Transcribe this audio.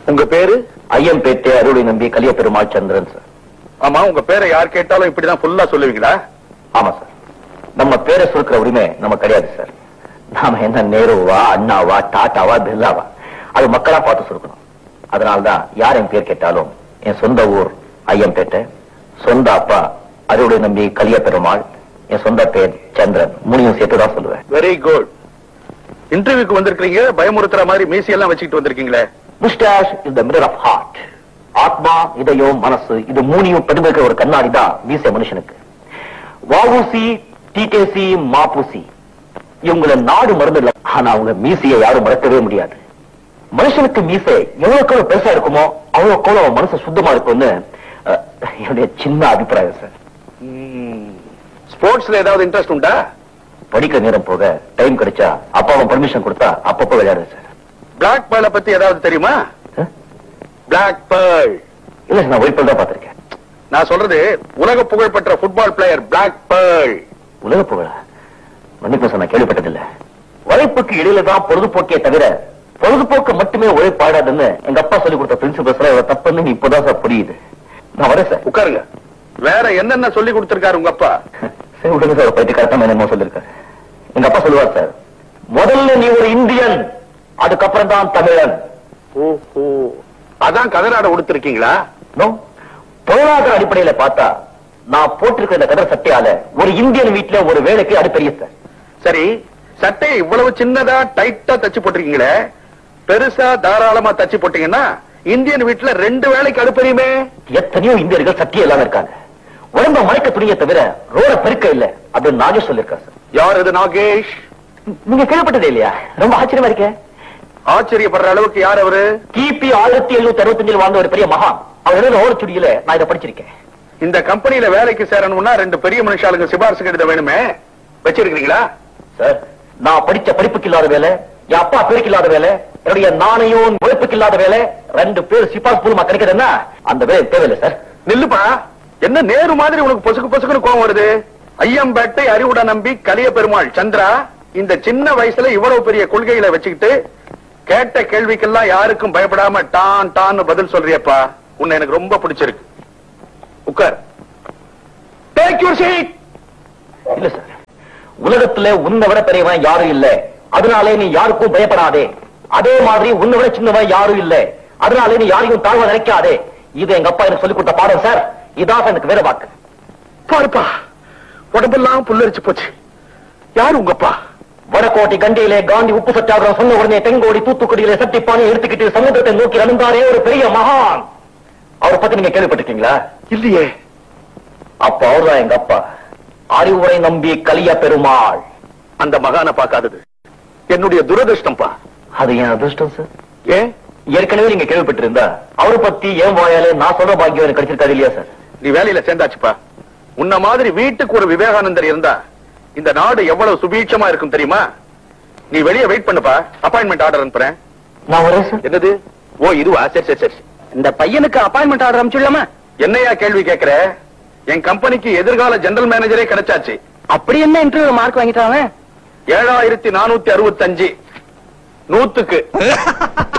உங்க பேரு ஐயம்பேட்டை அருளை நம்பி கலிய பெருமாள் சந்திரன் சார் ஆமா உங்க பேரை யார் கேட்டாலும் இப்படிதான் ஃபுல்லா சொல்லுவீங்களா ஆமா சார் நம்ம பேரை சுருக்கிற உரிமை நம்ம கிடையாது சார் நாம என்ன நேருவா அண்ணாவா டாட்டாவா பிர்லாவா அது மக்களா பார்த்து சுருக்கணும் அதனால்தான் யார் என் பேர் கேட்டாலும் என் சொந்த ஊர் ஐயம்பேட்டை சொந்த அப்பா அருளை நம்பி கலிய பெருமாள் என் சொந்த பேர் சந்திரன் மூணையும் சேர்த்து தான் சொல்லுவேன் வெரி குட் இன்டர்வியூக்கு வந்திருக்கீங்க பயமுறுத்துற மாதிரி மீசி எல்லாம் வச்சுக்கிட்டு வந்திருக்கீங்களே moustache is the mirror of heart ஆத்மா இதயம் மனசு இது மூணையும் பிரதிபலிக்கிற ஒரு கண்ணாடி தான் மீசை மனுஷனுக்கு வாவூசி டிகேசி மாபூசி இவங்கள நாடு மருந்து இல்ல ஆனா அவங்க மீசையை யாரும் மறக்கவே முடியாது மனுஷனுக்கு மீசை எவ்வளவுக்கு எவ்வளவு பெருசா இருக்குமோ அவ்வளவுக்கு அவ்வளவு அவன் மனசு சுத்தமா இருக்கும்னு அஹ், என்னுடைய சின்ன அபிப்பிராயம் சார் ஸ்போர்ட்ஸ்ல ஏதாவது இன்ட்ரெஸ்ட் உண்டா படிக்கிற நேரம் போக டைம் கிடைச்சா அப்பாவும் பர்மிஷன் கொடுத்தா அப்பப்போ விளையாடுறேன் சார் பிளாக் பேர்ல பத்தி ஏதாவது தெரியுமா அஹ்? பிளாக் பேர்ல் இல்ல சார், நான் ஒயிட் தான் பார்த்திருக்கேன் நான் சொல்றது உலக புகழ்பெற்ற ஃபுட்பால் பிளேயர் பிளாக் பேர்ல் உலக புகழ மன்னிப்பு சார் நான் கேள்விப்பட்டதில்ல உழைப்புக்கு இடையில தான் பொழுதுபோக்கே தவிர பொழுதுபோக்கு மட்டுமே உழைப்பாடாதுன்னு எங்க அப்பா சொல்லி கொடுத்த பிரின்சிபல்ஸ் எல்லாம் தப்புன்னு இப்பதான் சார் புரியுது நான் வரேன் சார் உட்காருங்க வேற என்னென்ன சொல்லி கொடுத்திருக்காரு உங்க அப்பா சரி விடுங்க சார் போயிட்டு கரெக்டா என்னமோ சொல்லிருக்காரு எங்க அப்பா சொல்லுவார் சார் முதல்ல நீ ஒரு இந்தியன் அதுக்கப்புறம் தான் தமிழன் ஓஹோ அதான் கதராட உடுத்திருக்கீங்களா நோ பொருளாதார அடிப்படையில பார்த்தா நான் போட்டிருக்கிற இந்த கதர் சட்டையால ஒரு இந்தியன் வீட்டுல ஒரு வேலைக்கு அடுப்பெரிய சார் சரி சட்டையை இவ்வளவு சின்னதா டைட்டா தச்சு போட்டிருக்கீங்களே பெருசா தாராளமா தச்சு போட்டீங்கன்னா இந்தியன் வீட்டுல ரெண்டு வேலைக்கு அடுப்பறியுமே எத்தனையோ இந்தியர்கள் சக்தி இல்லாம இருக்காங்க உடம்ப மறைக்க துணியை தவிர ரோட பெருக்க இல்ல அப்படின்னு நாகேஷ் சொல்லிருக்காரு சார் யார் இது நாகேஷ் நீங்க கேள்விப்பட்டதே இல்லையா ரொம்ப ஆச்சரியமா இருக்கே ஆச்சரியப்படுற அளவுக்கு யார் அவரு கிபி ஆயிரத்தி எழுநூத்தி அறுபத்தஞ்சில் வாழ்ந்த ஒரு பெரிய மகான் அவர் எழுத ஓரச்சுடியில நான் இதை படிச்சிருக்கேன் இந்த கம்பெனில வேலைக்கு சேரணும்னா ரெண்டு பெரிய மனுஷாளுங்க சிபாரிசு கடிதம் வேணுமே வச்சிருக்கீங்களா சார் நான் படிச்ச படிப்புக்கு இல்லாத வேலை என் அப்பா பேருக்கு இல்லாத வேலை என்னுடைய நாணயம் உழைப்புக்கு இல்லாத வேலை ரெண்டு பேர் சிபாஸ் மூலமா கிடைக்கிறதுன்னா அந்த வேலை தேவையில்லை சார் நில்லுப்பா என்ன நேரு மாதிரி உனக்கு பொசுக்கு பொசுக்குன்னு கோவம் வருது ஐயம்பேட்டை அறிவுட நம்பி கலிய பெருமாள் சந்திரா இந்த சின்ன வயசுல இவ்வளவு பெரிய கொள்கைகளை வச்சுக்கிட்டு கேட்ட கேள்விக்கெல்லாம் யாருக்கும் பயப்படாம டான் டான்னு பதில் சொல்றியப்பா உன்னை எனக்கு ரொம்ப பிடிச்சிருக்கு உட்கார் டேக் யூர் சீட் இல்ல சார் உலகத்துல உன்னை விட பெரியவன் யாரும் இல்ல அதனாலே நீ யாருக்கும் பயப்படாதே அதே மாதிரி உன்னை விட சின்னவன் யாரும் இல்ல அதனாலே நீ யாரையும் தாழ்வ நினைக்காதே இது எங்க அப்பா எனக்கு சொல்லிக் கொடுத்த பாடம் சார் இதான் எனக்கு வேற வாக்கு பாருப்பா உடம்பெல்லாம் புல்லரிச்சு போச்சு யார் உங்கப்பா வடகோட்டை கண்டியிலே காந்தி உப்பு சத்தியாகிரகம் சொன்ன உடனே தெங்கோடி தூத்துக்குடியிலே சட்டிப்பானை எடுத்துக்கிட்டு சமுத்திரத்தை நோக்கி நடந்தாரே ஒரு பெரிய மகான் அவரை பத்தி நீங்க கேள்விப்பட்டிருக்கீங்களா இல்லையே அப்ப அவர்தான் எங்க அப்பா அறிவுரை நம்பி கலிய பெருமாள் அந்த மகானை பார்க்காதது என்னுடைய துரதிருஷ்டம்ப்பா அது என் அதிர்ஷ்டம் சார் ஏன் ஏற்கனவே நீங்க கேள்விப்பட்டிருந்தா அவரை பத்தி ஏன் வாயாலே நான் சொல்ற பாக்கியம் எனக்கு கிடைச்சிருக்காது இல்லையா சார் நீ வேலையில சேர்ந்தாச்சுப்பா உன்ன மாதிரி வீட்டுக்கு ஒரு விவேகானந்தர் இருந்தா இந்த நாடு எவ்வளவு சுபீட்சமா இருக்கும் தெரியுமா நீ வெளியே வெயிட் பண்ணுப்பா அப்பாயின்மெண்ட் ஆர்டர் அனுப்புறேன் நான் வரேன் சார் என்னது ஓ இதுவா சரி சரி சரி இந்த பையனுக்கு அப்பாயின்மெண்ட் ஆர்டர் அனுப்பிச்சுடலாமா என்னையா கேள்வி கேக்குற என் கம்பெனிக்கு எதிர்கால ஜெனரல் மேனேஜரே கிடைச்சாச்சு அப்படி என்ன இன்டர்வியூ மார்க் வாங்கிட்டாங்க ஏழாயிரத்தி நானூத்தி அறுபத்தஞ்சு நூத்துக்கு